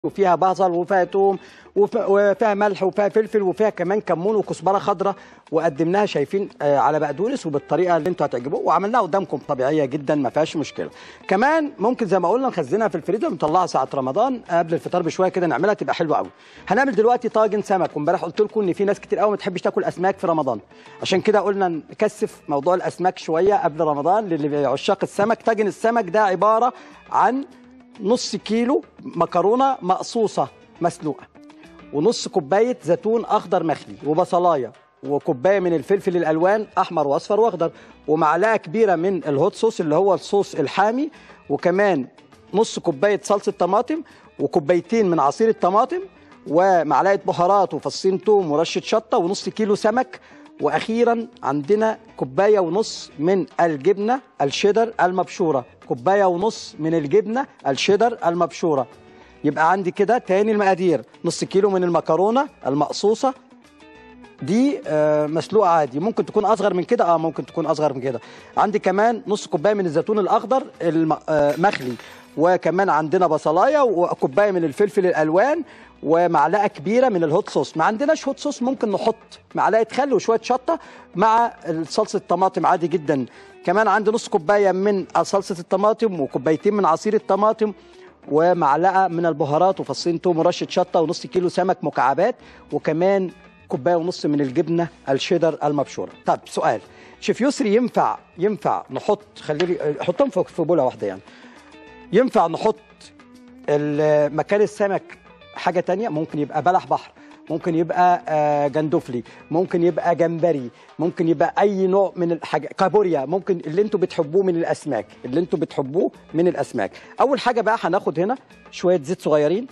وفيها بصل وفيها توم وف- وفيها ملح وفيها فلفل وفيها كمان كمون وكزبره خضراء وقدمناها شايفين آه، على بقدونس وبالطريقه اللي انتوا هتعجبوه وعملناها قدامكم طبيعيه جدا ما فيهاش مشكله كمان ممكن زي ما قلنا نخزنها في الفريزر ونطلعها ساعه رمضان قبل الفطار بشويه كده نعملها تبقى حلوه قوي هنعمل دلوقتي طاجن سمك وامبارح قلت لكم ان في ناس كتير قوي ما تحبش تاكل اسماك في رمضان عشان كده قلنا نكثف موضوع الاسماك شويه قبل رمضان للي عشاق السمك طاجن السمك ده عباره عن نص كيلو مكرونه مقصوصه مسلوقه ونص كوبايه زيتون اخضر مخلي وبصلايه وكوبايه من الفلفل الالوان احمر واصفر واخضر ومعلقه كبيره من الهوت صوص اللي هو الصوص الحامي وكمان نص كوبايه صلصه طماطم وكوبايتين من عصير الطماطم ومعلقه بهارات وفصين توم ورشه شطه ونص كيلو سمك واخيرا عندنا كوبايه ونص من الجبنه الشيدر المبشوره كوبايه ونص من الجبنه الشيدر المبشوره يبقى عندي كده تاني المقادير نص كيلو من المكرونه المقصوصه دي آه، مسلوقه عادي ممكن تكون اصغر من كده اه ممكن تكون اصغر من كده عندي كمان نص كوبايه من الزيتون الاخضر المخلي وكمان عندنا بصلايه وكوبايه من الفلفل الالوان ومعلقه كبيره من الهوت صوص ما عندناش هوت صوص ممكن نحط معلقه خل وشويه شطه مع صلصه الطماطم عادي جدا كمان عندي نص كوبايه من صلصه الطماطم وكوبايتين من عصير الطماطم ومعلقه من البهارات وفصين توم ورشه شطه ونص كيلو سمك مكعبات وكمان كوبايه ونص من الجبنه الشيدر المبشوره طب سؤال شيف يسري ينفع ينفع نحط خليني حطهم في في بوله واحده يعني ينفع نحط ال- مكان السمك حاجه تانية ممكن يبقى بلح بحر ممكن يبقى آه، جندفلي ممكن يبقى جمبري ممكن يبقى اي نوع من الحاجه كابوريا ممكن اللي انتوا بتحبوه من الاسماك اللي انتوا بتحبوه من الاسماك اول حاجه بقى هناخد هنا شويه زيت صغيرين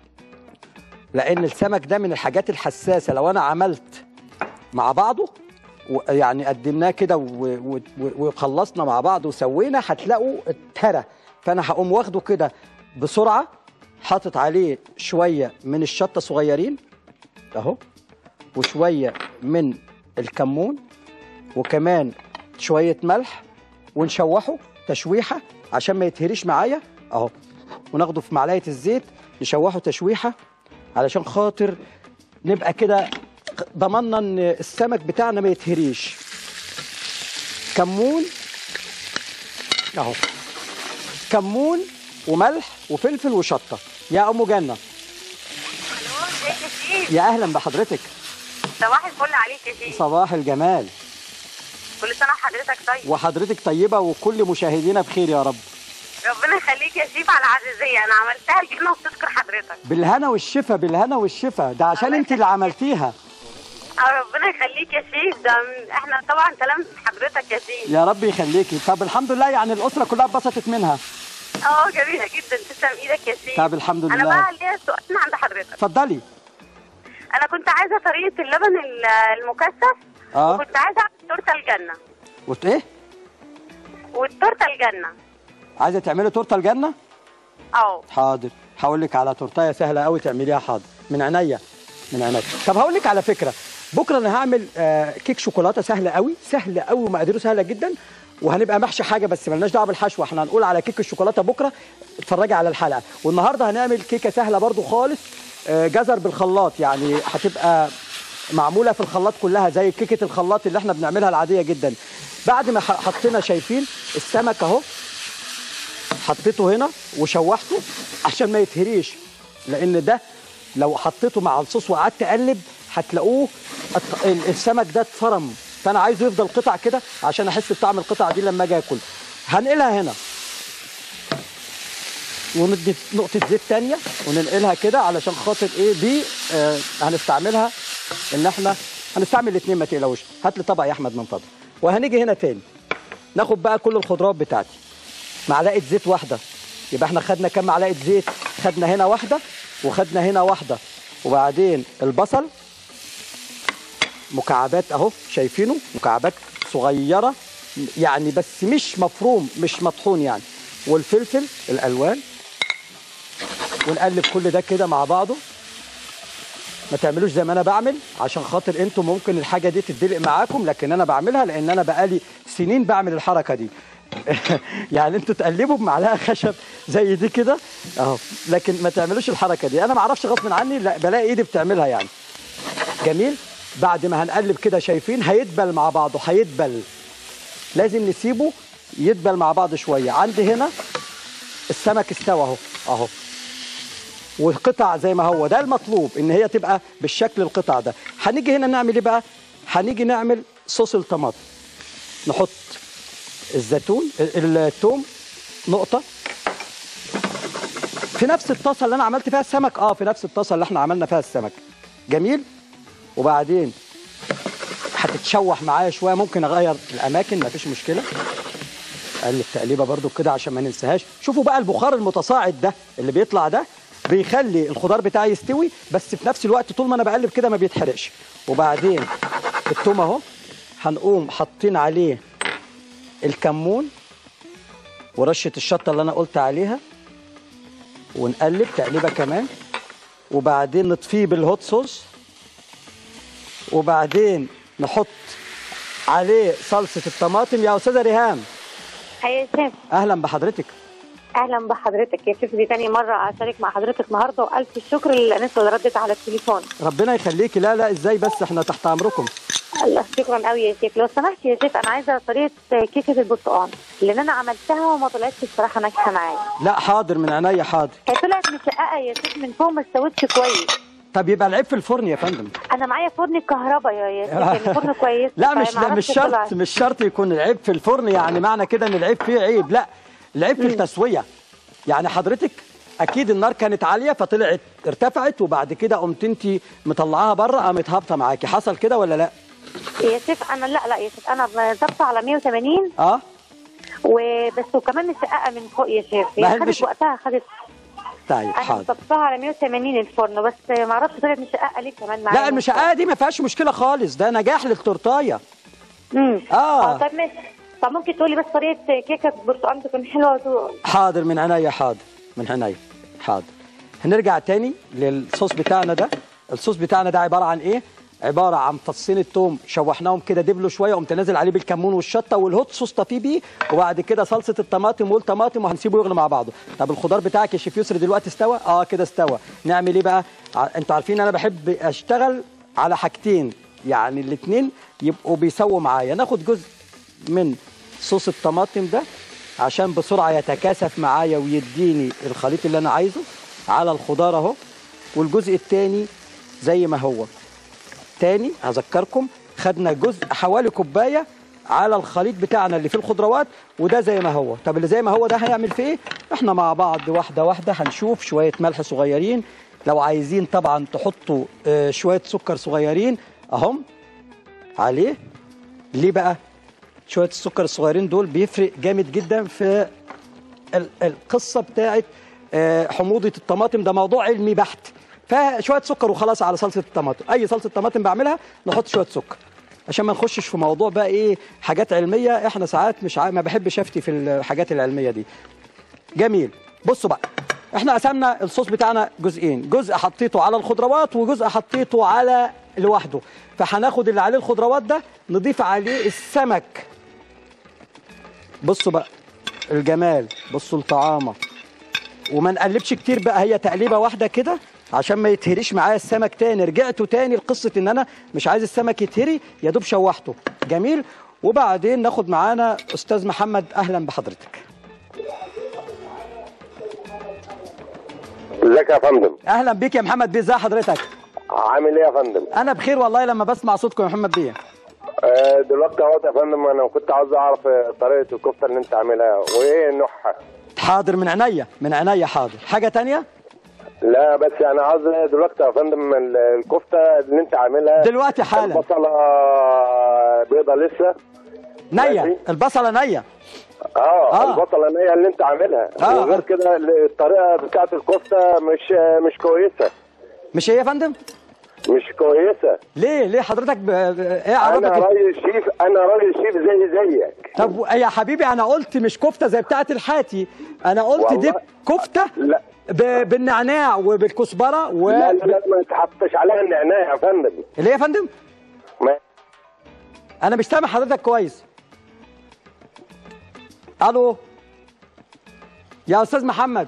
لان السمك ده من الحاجات الحساسه لو انا عملت مع بعضه و- يعني قدمناه كده و- و- و- وخلصنا مع بعض وسوينا هتلاقوا اتهرى فانا هقوم واخده كده بسرعه حاطط عليه شويه من الشطه صغيرين اهو وشويه من الكمون وكمان شويه ملح ونشوحه تشويحه عشان ما يتهريش معايا اهو وناخده في معلقه الزيت نشوحه تشويحه علشان خاطر نبقى كده ضمننا ان السمك بتاعنا ما يتهريش كمون اهو كمون وملح وفلفل وشطه يا ام جنه الو ازيك يا شيف يا اهلا بحضرتك صباح الفل عليك يا شيف صباح الجمال كل سنه وحضرتك طيب وحضرتك طيبه وكل مشاهدينا بخير يا رب ربنا يخليك يا شيف على عزيزيه انا عملتها لجنه وبتذكر حضرتك بالهنا والشفا بالهنا والشفا ده عشان الله انت اللي عملتيها اه ربنا يخليك يا شيف ده من- احنا طبعا سلام حضرتك يا شيف يا رب يخليكي طب الحمد لله يعني الاسره كلها اتبسطت منها اه جميله جدا تسلم ايدك يا شيف طب الحمد انا لله بقى ليا سؤال عند حضرتك اتفضلي انا كنت عايزه طريقه اللبن ال- المكثف اه وكنت عايزه اعمل تورته الجنه قلت ايه والتورته الجنه عايزه تعملي تورته الجنه اه حاضر هقول لك على تورتايه سهله قوي تعمليها حاضر من عينيا من عينيا طب هقول لك على فكره بكره انا هعمل آه كيك شوكولاته سهله قوي سهله قوي ومقاديره سهله جدا وهنبقى محشي حاجه بس ملناش دعوه بالحشوه احنا هنقول على كيك الشوكولاته بكره اتفرجي على الحلقه والنهارده هنعمل كيكه سهله برضو خالص آه جزر بالخلاط يعني هتبقى معموله في الخلاط كلها زي كيكه الخلاط اللي احنا بنعملها العاديه جدا بعد ما ح- حطينا شايفين السمك اهو حطيته هنا وشوحته عشان ما يتهريش لان ده لو حطيته مع الصوص وقعدت اقلب هتلاقوه الط- ال- السمك ده اتفرم فانا عايزه يفضل قطع كده عشان احس بطعم القطع دي لما اجي اكل هنقلها هنا وندي نقطة زيت تانية وننقلها كده علشان خاطر ايه دي آه هنستعملها ان احنا هنستعمل الاتنين ما تقلقوش هات لي طبق يا احمد من فضلك وهنيجي هنا تاني ناخد بقى كل الخضروات بتاعتي معلقه زيت واحده يبقى احنا خدنا كام معلقه زيت خدنا هنا واحده وخدنا هنا واحده وبعدين البصل مكعبات اهو شايفينه مكعبات صغيره يعني بس مش مفروم مش مطحون يعني والفلفل الالوان ونقلب كل ده كده مع بعضه ما تعملوش زي ما انا بعمل عشان خاطر انتم ممكن الحاجه دي تدلق معاكم لكن انا بعملها لان انا بقالي سنين بعمل الحركه دي يعني انتوا تقلبوا بمعلقه خشب زي دي كده اهو لكن ما تعملوش الحركه دي انا ما اعرفش غصب عني لا بلاقي ايدي بتعملها يعني جميل بعد ما هنقلب كده شايفين هيدبل مع بعضه هيدبل لازم نسيبه يدبل مع بعض شويه عندي هنا السمك استوى اهو اهو والقطع زي ما هو ده المطلوب ان هي تبقى بالشكل القطع ده هنيجي هنا نعمل ايه بقى هنيجي نعمل صوص الطماطم نحط الزيتون ال- الثوم نقطه في نفس الطاسه اللي انا عملت فيها السمك اه في نفس الطاسه اللي احنا عملنا فيها السمك جميل وبعدين هتتشوح معايا شويه ممكن اغير الاماكن مفيش مشكله اقلب تقليبه برده كده عشان ما ننساهاش شوفوا بقى البخار المتصاعد ده اللي بيطلع ده بيخلي الخضار بتاعي يستوي بس في نفس الوقت طول ما انا بقلب كده ما بيتحرقش وبعدين التوم اهو هنقوم حاطين عليه الكمون ورشه الشطه اللي انا قلت عليها ونقلب تقليبه كمان وبعدين نطفيه بالهوت صوص وبعدين نحط عليه صلصه الطماطم يا استاذه ريهام يا شيف اهلا بحضرتك اهلا بحضرتك يا شيف دي تاني مره اشارك مع حضرتك النهارده والف الشكر للناس اللي ردت على التليفون ربنا يخليكي لا لا ازاي بس احنا تحت امركم الله شكرا قوي يا شيف لو سمحت يا شيف انا عايزه طريقه كيكه البرتقال لان انا عملتها وما طلعتش الصراحه ناجحه معايا لا حاضر من عينيا حاضر هي طلعت مشققه يا شيف من فوق ما استوتش كويس طب يبقى العيب في الفرن يا فندم انا معايا فرن كهرباء يا يا شيف يعني فرن كويس لا مش لا فمعرفش مش شرط طلعت. مش شرط يكون العيب في الفرن يعني معنى كده ان العيب فيه عيب لا العيب في التسويه يعني حضرتك اكيد النار كانت عاليه فطلعت ارتفعت وبعد كده قمت انت مطلعاها بره قامت هابطه معاكي حصل كده ولا لا يا شيف انا لا لا يا شيف انا ظابطه على 180 اه وبس وكمان مشققه من فوق يا شيف ما هي هي خدت المش- وقتها خدت طيب انا حاضر ظبطتها على 180 الفرن بس ما اعرفش طلعت مشققه ليه كمان معايا لا المشققه دي ما فيهاش مشكله خالص ده نجاح للتورتايه امم آه. طب ماشي طب ممكن تقولي بس طريقه كيكه برتقال تكون حلوه وتو- حاضر من عينيا حاضر من عينيا حاضر هنرجع تاني للصوص بتاعنا ده الصوص بتاعنا ده عباره عن ايه عباره عن فصين التوم شوحناهم كده دبلوا شويه قمت نازل عليه بالكمون والشطه والهوت صوص طفيه بيه وبعد كده صلصه الطماطم والطماطم وهنسيبه يغلي مع بعضه طب الخضار بتاعك يا شيف يسري دلوقتي استوى اه كده استوى نعمل ايه بقى ع- انتوا عارفين انا بحب اشتغل على حاجتين يعني الاثنين يبقوا بيسووا معايا ناخد جزء من صوص الطماطم ده عشان بسرعه يتكاثف معايا ويديني الخليط اللي انا عايزه على الخضار اهو والجزء الثاني زي ما هو تاني هذكركم خدنا جزء حوالي كوبايه على الخليط بتاعنا اللي فيه الخضروات وده زي ما هو طب اللي زي ما هو ده هيعمل فيه ايه احنا مع بعض واحده واحده هنشوف شويه ملح صغيرين لو عايزين طبعا تحطوا آه، شويه سكر صغيرين اهم عليه ليه بقى شويه السكر الصغيرين دول بيفرق جامد جدا في ال- القصه بتاعت آه، حموضه الطماطم ده موضوع علمي بحت فشويه سكر وخلاص على صلصه الطماطم اي صلصه طماطم بعملها نحط شويه سكر عشان ما نخشش في موضوع بقى ايه حاجات علميه احنا ساعات مش عا... ما بحبش افتي في الحاجات العلميه دي جميل بصوا بقى احنا قسمنا الصوص بتاعنا جزئين جزء حطيته على الخضروات وجزء حطيته على لوحده فهناخد اللي عليه الخضروات ده نضيف عليه السمك بصوا بقى الجمال بصوا الطعامه وما نقلبش كتير بقى هي تقليبه واحده كده عشان ما يتهريش معايا السمك تاني رجعته تاني لقصه ان انا مش عايز السمك يتهري يا دوب شوحته جميل وبعدين ناخد معانا استاذ محمد اهلا بحضرتك ازيك يا فندم اهلا بيك يا محمد بيه ازي حضرتك عامل ايه يا فندم انا بخير والله لما بسمع صوتكم يا محمد بيه آه دلوقتي اهوت يا فندم انا كنت عاوز اعرف آه، طريقه الكفته اللي انت عاملها وايه نوعها حاضر من عينيا من عينيا حاضر حاجه تانية لا بس انا عاوز دلوقتي يا فندم ال- الكفته اللي انت عاملها دلوقتي حالا البصله بيضه لسه نية ماشي. البصله نية اه, آه. آه. البصله نيه اللي انت عاملها آه. وغير كده الطريقه بتاعت الكفته مش مش كويسه مش هي يا فندم مش كويسه ليه ليه حضرتك ب... ب- ايه انا عرفك راجل شيف انا راجل شيف زي زيك طب يا حبيبي انا قلت مش كفته زي بتاعه الحاتي انا قلت دي والله- كفته لا ب- بالنعناع وبالكزبره و لا لا لا ما تحطش عليها النعناع يا فندم اللي هي يا فندم ما- انا مش سامع حضرتك كويس الو يا استاذ محمد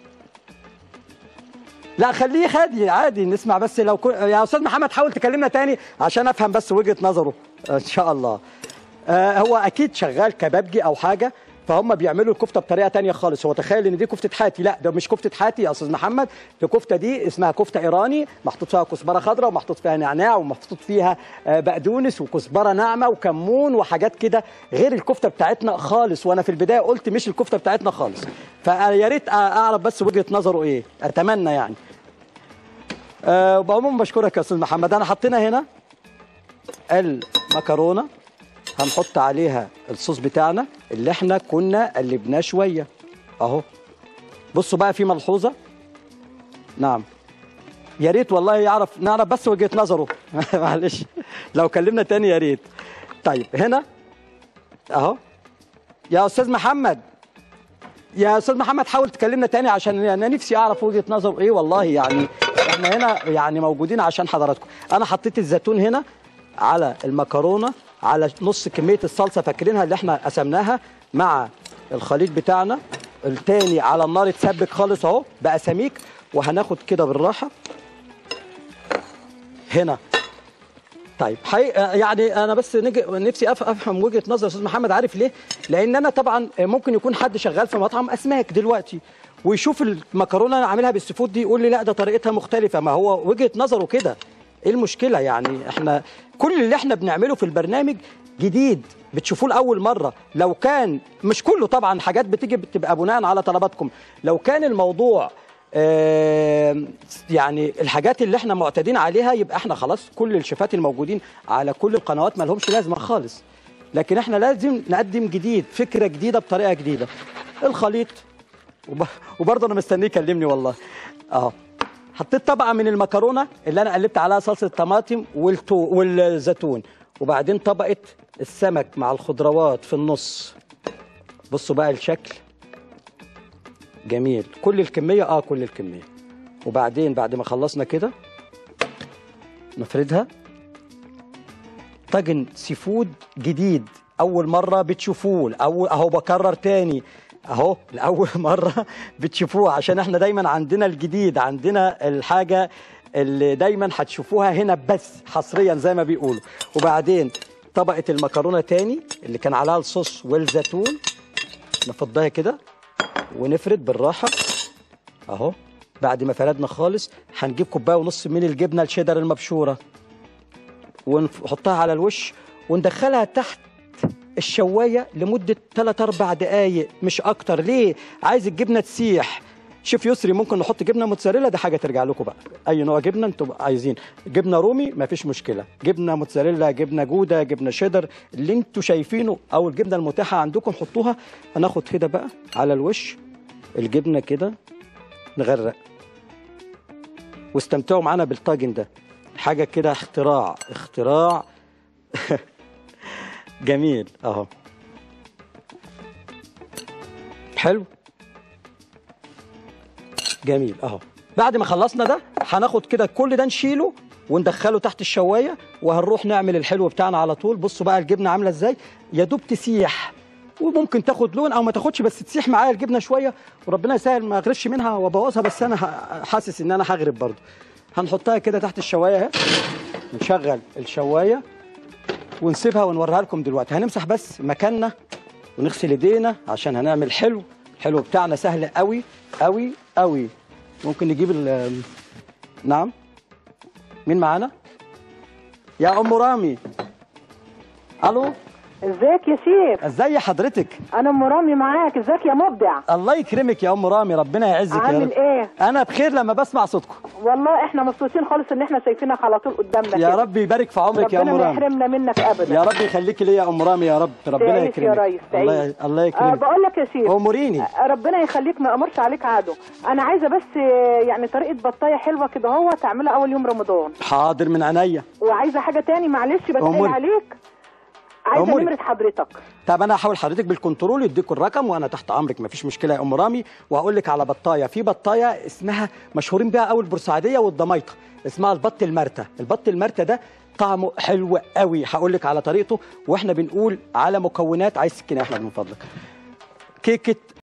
لا خليه خادي عادي نسمع بس لو كو... يا استاذ محمد حاول تكلمنا تاني عشان افهم بس وجهة نظره ان شاء الله آه هو اكيد شغال كبابجي او حاجه فهم بيعملوا الكفته بطريقه تانية خالص هو تخيل ان دي كفته حاتي لا ده مش كفته حاتي يا استاذ محمد الكفته دي اسمها كفته ايراني محطوط فيها كزبره خضراء ومحطوط فيها نعناع ومحطوط فيها آه، بقدونس وكزبره ناعمه وكمون وحاجات كده غير الكفته بتاعتنا خالص وانا في البدايه قلت مش الكفته بتاعتنا خالص فيا ريت اعرف بس وجهه نظره ايه اتمنى يعني أه وبعموم بشكرك يا استاذ محمد انا حطينا هنا المكرونه هنحط عليها الصوص بتاعنا اللي احنا كنا قلبناه شويه اهو بصوا بقى في ملحوظه نعم يا ريت والله يعرف نعرف بس وجهه نظره معلش لو كلمنا تاني يا ريت طيب هنا اهو يا استاذ محمد يا استاذ محمد حاول تكلمنا تاني عشان انا نفسي اعرف وجهه نظره ايه والله يعني احنا هنا يعني موجودين عشان حضراتكم انا حطيت الزيتون هنا على المكرونه على نص كميه الصلصه فاكرينها اللي احنا قسمناها مع الخليط بتاعنا التاني على النار اتسبك خالص اهو بقى سميك وهناخد كده بالراحه هنا طيب حي... يعني انا بس نج... نفسي أف... افهم وجهه نظر استاذ محمد عارف ليه؟ لان انا طبعا ممكن يكون حد شغال في مطعم اسماك دلوقتي ويشوف المكرونه انا عاملها بالسفود دي يقول لي لا ده طريقتها مختلفه ما هو وجهه نظره كده ايه المشكله يعني احنا كل اللي احنا بنعمله في البرنامج جديد بتشوفوه لاول مره لو كان مش كله طبعا حاجات بتيجي بتبقى بناء على طلباتكم لو كان الموضوع آه، يعني الحاجات اللي احنا معتادين عليها يبقى احنا خلاص كل الشيفات الموجودين على كل القنوات ما لهمش لازمه خالص لكن احنا لازم نقدم جديد فكره جديده بطريقه جديده الخليط وب... وبرضه انا مستنيه يكلمني والله اهو حطيت طبقه من المكرونه اللي انا قلبت عليها صلصه الطماطم والتو... والزيتون وبعدين طبقه السمك مع الخضروات في النص بصوا بقى الشكل جميل كل الكميه اه كل الكميه وبعدين بعد ما خلصنا كده نفردها طاجن سي فود جديد اول مره بتشوفوه اهو اهو بكرر تاني اهو لاول مره بتشوفوه عشان احنا دايما عندنا الجديد عندنا الحاجه اللي دايما هتشوفوها هنا بس حصريا زي ما بيقولوا وبعدين طبقه المكرونه تاني اللي كان عليها الصوص والزيتون نفضها كده ونفرد بالراحه اهو بعد ما فردنا خالص هنجيب كوبايه ونص من الجبنه الشيدر المبشوره ونحطها على الوش وندخلها تحت الشوايه لمده 3 4 دقائق مش اكتر ليه عايز الجبنه تسيح شوف يسري ممكن نحط جبنه موتزاريلا دي حاجه ترجع لكم بقى اي نوع جبنه انتم عايزين جبنه رومي مفيش مشكله جبنه موتزاريلا جبنه جوده جبنه شيدر اللي انتم شايفينه او الجبنه المتاحه عندكم حطوها هناخد كده بقى على الوش الجبنه كده نغرق واستمتعوا معانا بالطاجن ده حاجه كده اختراع اختراع جميل اهو حلو جميل اهو بعد ما خلصنا ده هناخد كده كل ده نشيله وندخله تحت الشوايه وهنروح نعمل الحلو بتاعنا على طول بصوا بقى الجبنه عامله ازاي يا دوب تسيح وممكن تاخد لون او ما تاخدش بس تسيح معايا الجبنه شويه وربنا يسهل ما اغرفش منها وابوظها بس انا ه- حاسس ان انا هغرب برضه هنحطها كده تحت الشوايه اهي نشغل الشوايه ونسيبها ونوريها لكم دلوقتي هنمسح بس مكاننا ونغسل ايدينا عشان هنعمل حلو الحلو بتاعنا سهل قوي قوي قوي ممكن نجيب ال نعم مين معانا يا ام رامي الو ازيك يا شيخ ازي حضرتك انا ام رامي معاك ازيك يا مبدع الله يكرمك يا ام رامي ربنا يعزك يا عامل رب ايه انا بخير لما بسمع صوتكم والله احنا مبسوطين خالص ان احنا شايفينك على طول قدامنا يا كده. رب يبارك في عمرك يا ربنا ام ما رامي يحرمنا منك ابدا يا رب يخليكي ليا يا ام رامي يا رب ربنا تعيش يكرمك يا ريس الله تعيش الله آه يكرمك بقول لك يا شيخ اموريني آه، ربنا يخليك ما امرش عليك عدو انا عايزه بس آه، يعني طريقه بطايه حلوه كده هو تعملها اول يوم رمضان حاضر من عينيا وعايزه حاجه تاني معلش بتقل أمور. عليك عايزه أموري. نمره حضرتك طب انا هحاول حضرتك بالكنترول يديكوا الرقم وانا تحت امرك مفيش مشكله يا ام رامي وهقول لك على بطايه في بطايه اسمها مشهورين بيها قوي البورسعيديه والضميطه اسمها البط المرتة البط المرتة ده طعمه حلو قوي هقول لك على طريقته واحنا بنقول على مكونات عايز سكينه يا احمد من فضلك كيكه